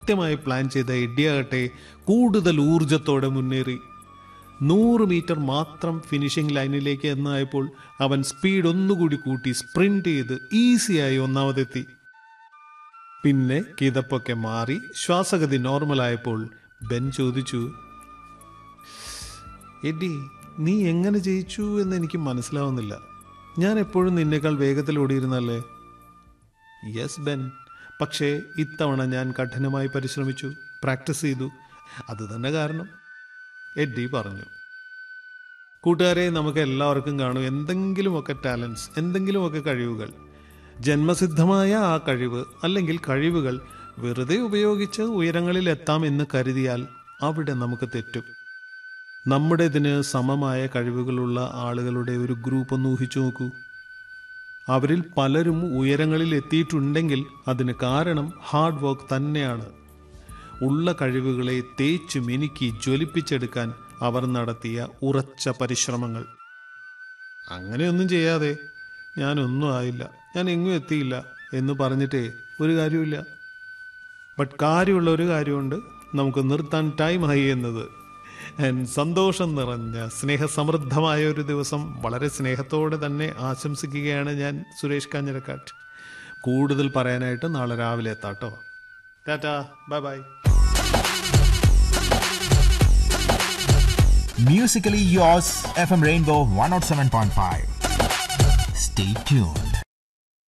കൃത്യമായി പ്ലാൻ ചെയ്ത എഡിയാകട്ടെ കൂടുതൽ ഊർജത്തോടെ മുന്നേറി നൂറ് മീറ്റർ മാത്രം ഫിനിഷിംഗ് ലൈനിലേക്ക് എന്നായപ്പോൾ അവൻ സ്പീഡ് ഒന്നുകൂടി കൂട്ടി സ്പ്രിന്റ് ചെയ്ത് ഈസിയായി ഒന്നാമതെത്തി പിന്നെ കിതപ്പൊക്കെ മാറി ശ്വാസഗതി നോർമലായപ്പോൾ ബെൻ ചോദിച്ചു എഡി നീ എങ്ങനെ ജയിച്ചു എന്ന് എനിക്ക് മനസ്സിലാവുന്നില്ല ഞാൻ എപ്പോഴും നിന്നേക്കാൾ വേഗത്തിൽ ഓടിയിരുന്നല്ലേ യെസ് ബെൻ പക്ഷേ ഇത്തവണ ഞാൻ കഠിനമായി പരിശ്രമിച്ചു പ്രാക്ടീസ് ചെയ്തു അത് തന്നെ കാരണം എഡ്ഡി പറഞ്ഞു കൂട്ടുകാരെ നമുക്ക് എല്ലാവർക്കും കാണും എന്തെങ്കിലുമൊക്കെ ടാലൻസ് എന്തെങ്കിലുമൊക്കെ കഴിവുകൾ ജന്മസിദ്ധമായ ആ കഴിവ് അല്ലെങ്കിൽ കഴിവുകൾ വെറുതെ ഉപയോഗിച്ച് ഉയരങ്ങളിൽ എത്താം എന്ന് കരുതിയാൽ അവിടെ നമുക്ക് തെറ്റും നമ്മുടേതിന് സമമായ കഴിവുകളുള്ള ആളുകളുടെ ഒരു ഗ്രൂപ്പ് ഒന്ന് ഊഹിച്ചു നോക്കൂ അവരിൽ പലരും ഉയരങ്ങളിൽ എത്തിയിട്ടുണ്ടെങ്കിൽ അതിന് കാരണം ഹാർഡ് വർക്ക് തന്നെയാണ് ഉള്ള കഴിവുകളെ തേച്ചു മിനുക്കി ജ്വലിപ്പിച്ചെടുക്കാൻ അവർ നടത്തിയ ഉറച്ച പരിശ്രമങ്ങൾ അങ്ങനെയൊന്നും ചെയ്യാതെ ഞാനൊന്നും ആയില്ല ഞാൻ എങ്ങും എത്തിയില്ല എന്ന് പറഞ്ഞിട്ടേ ഒരു കാര്യമില്ല ബട്ട് കാര്യമുള്ള ഒരു കാര്യമുണ്ട് നമുക്ക് നിർത്താൻ ടൈമായി എന്നത് And സന്തോഷം നിറഞ്ഞ സ്നേഹസമൃദ്ധമായ ഒരു ദിവസം വളരെ സ്നേഹത്തോടെ തന്നെ ആശംസിക്കുകയാണ് ഞാൻ സുരേഷ് കാഞ്ഞിരക്കാട്ട് കൂടുതൽ പറയാനായിട്ട് നാളെ രാവിലെ എത്താട്ടോ tata bye bye Musically yours, FM Rainbow 107.5. Stay tuned.